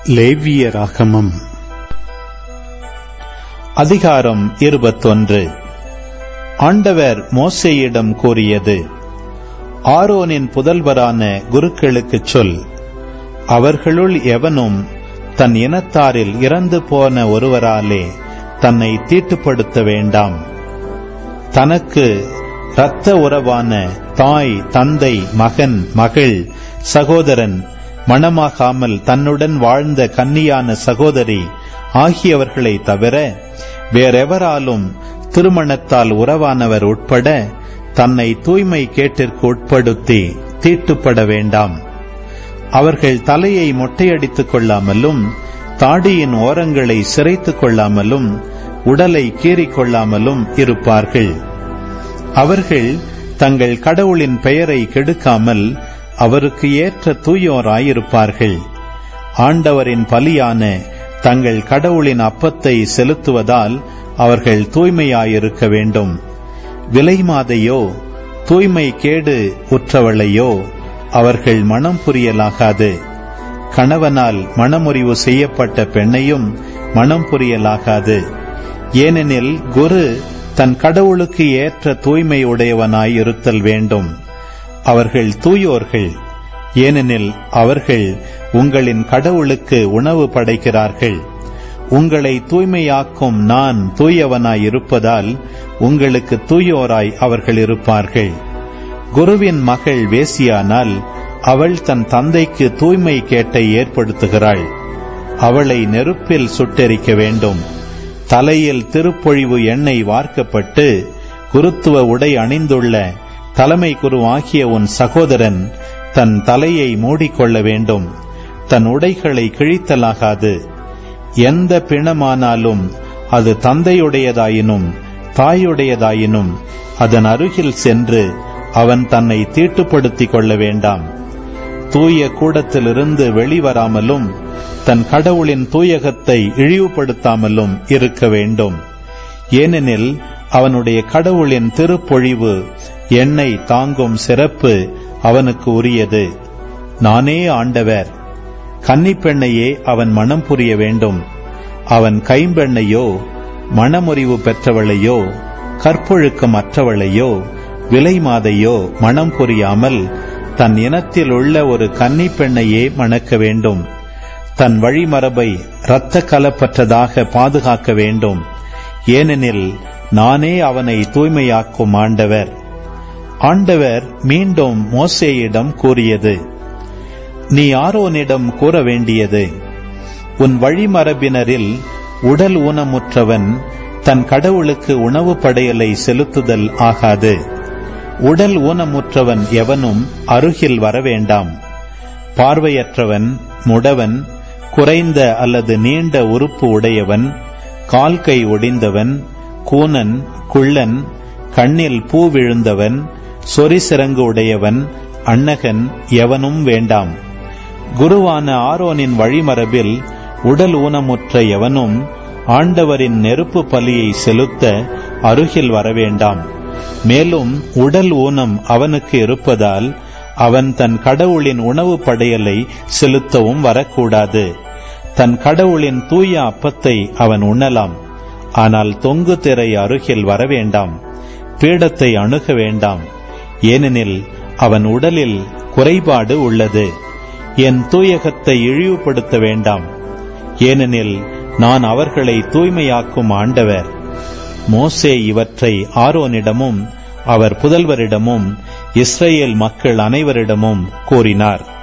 லேவிய ராகமம் அதிகாரம் இருபத்தொன்று ஆண்டவர் மோசேயிடம் கூறியது ஆரோனின் புதல்வரான குருக்களுக்குச் சொல் அவர்களுள் எவனும் தன் இனத்தாரில் இறந்து போன ஒருவராலே தன்னை தீட்டுப்படுத்த வேண்டாம் தனக்கு இரத்த உறவான தாய் தந்தை மகன் மகள் சகோதரன் மணமாகாமல் தன்னுடன் வாழ்ந்த கன்னியான சகோதரி ஆகியவர்களை தவிர வேறெவராலும் திருமணத்தால் உறவானவர் உட்பட தன்னை தூய்மை கேட்டிற்கு உட்படுத்தி தீட்டுப்பட வேண்டாம் அவர்கள் தலையை மொட்டையடித்துக் கொள்ளாமலும் தாடியின் ஓரங்களை சிரைத்துக் கொள்ளாமலும் உடலை கீறிக் கொள்ளாமலும் இருப்பார்கள் அவர்கள் தங்கள் கடவுளின் பெயரை கெடுக்காமல் அவருக்கு ஏற்ற தூயோராயிருப்பார்கள் ஆண்டவரின் பலியான தங்கள் கடவுளின் அப்பத்தை செலுத்துவதால் அவர்கள் தூய்மையாயிருக்க வேண்டும் விலைமாதையோ தூய்மை கேடு உற்றவளையோ அவர்கள் மனம் புரியலாகாது கணவனால் மனமுறிவு செய்யப்பட்ட பெண்ணையும் மனம் புரியலாகாது ஏனெனில் குரு தன் கடவுளுக்கு ஏற்ற தூய்மை உடையவனாய் இருத்தல் வேண்டும் அவர்கள் தூயோர்கள் ஏனெனில் அவர்கள் உங்களின் கடவுளுக்கு உணவு படைக்கிறார்கள் உங்களை தூய்மையாக்கும் நான் தூயவனாய் இருப்பதால் உங்களுக்கு தூயோராய் அவர்கள் இருப்பார்கள் குருவின் மகள் வேசியானால் அவள் தன் தந்தைக்கு தூய்மை கேட்டை ஏற்படுத்துகிறாள் அவளை நெருப்பில் சுட்டெரிக்க வேண்டும் தலையில் திருப்பொழிவு எண்ணெய் வார்க்கப்பட்டு குருத்துவ உடை அணிந்துள்ள தலைமை குரு ஆகிய உன் சகோதரன் தன் தலையை மூடிக்கொள்ள வேண்டும் தன் உடைகளை கிழித்தலாகாது எந்த பிணமானாலும் அது தந்தையுடையதாயினும் தாயுடையதாயினும் அதன் அருகில் சென்று அவன் தன்னை தீட்டுப்படுத்திக் கொள்ள வேண்டாம் தூய கூடத்திலிருந்து வெளிவராமலும் தன் கடவுளின் தூயகத்தை இழிவுபடுத்தாமலும் இருக்க வேண்டும் ஏனெனில் அவனுடைய கடவுளின் திருப்பொழிவு எண்ணெய் தாங்கும் சிறப்பு அவனுக்கு உரியது நானே ஆண்டவர் கன்னிப்பெண்ணையே அவன் மனம் புரிய வேண்டும் அவன் கைம்பெண்ணையோ மனமுறிவு பெற்றவளையோ கற்பொழுக்கம் அற்றவளையோ விலை மாதையோ மனம் புரியாமல் தன் இனத்தில் உள்ள ஒரு கன்னிப்பெண்ணையே மணக்க வேண்டும் தன் வழிமரபை இரத்த கலப்பற்றதாக பாதுகாக்க வேண்டும் ஏனெனில் நானே அவனை தூய்மையாக்கும் ஆண்டவர் ஆண்டவர் மீண்டும் மோசேயிடம் கூறியது நீ ஆரோனிடம் கூற வேண்டியது உன் வழிமரபினரில் உடல் ஊனமுற்றவன் தன் கடவுளுக்கு உணவு படையலை செலுத்துதல் ஆகாது உடல் ஊனமுற்றவன் எவனும் அருகில் வரவேண்டாம் பார்வையற்றவன் முடவன் குறைந்த அல்லது நீண்ட உறுப்பு உடையவன் கால் கை ஒடிந்தவன் கூனன் குள்ளன் கண்ணில் பூ விழுந்தவன் சொறி சிறங்கு உடையவன் அன்னகன் எவனும் வேண்டாம் குருவான ஆரோனின் வழிமரபில் உடல் ஊனமுற்ற எவனும் ஆண்டவரின் நெருப்பு பலியை செலுத்த அருகில் வரவேண்டாம் மேலும் உடல் ஊனம் அவனுக்கு இருப்பதால் அவன் தன் கடவுளின் உணவு படையலை செலுத்தவும் வரக்கூடாது தன் கடவுளின் தூய அப்பத்தை அவன் உண்ணலாம் ஆனால் தொங்கு திரை அருகில் வரவேண்டாம் பீடத்தை அணுக வேண்டாம் ஏனெனில் அவன் உடலில் குறைபாடு உள்ளது என் தூயகத்தை இழிவுபடுத்த வேண்டாம் ஏனெனில் நான் அவர்களை தூய்மையாக்கும் ஆண்டவர் மோசே இவற்றை ஆரோனிடமும் அவர் புதல்வரிடமும் இஸ்ரேல் மக்கள் அனைவரிடமும் கூறினார்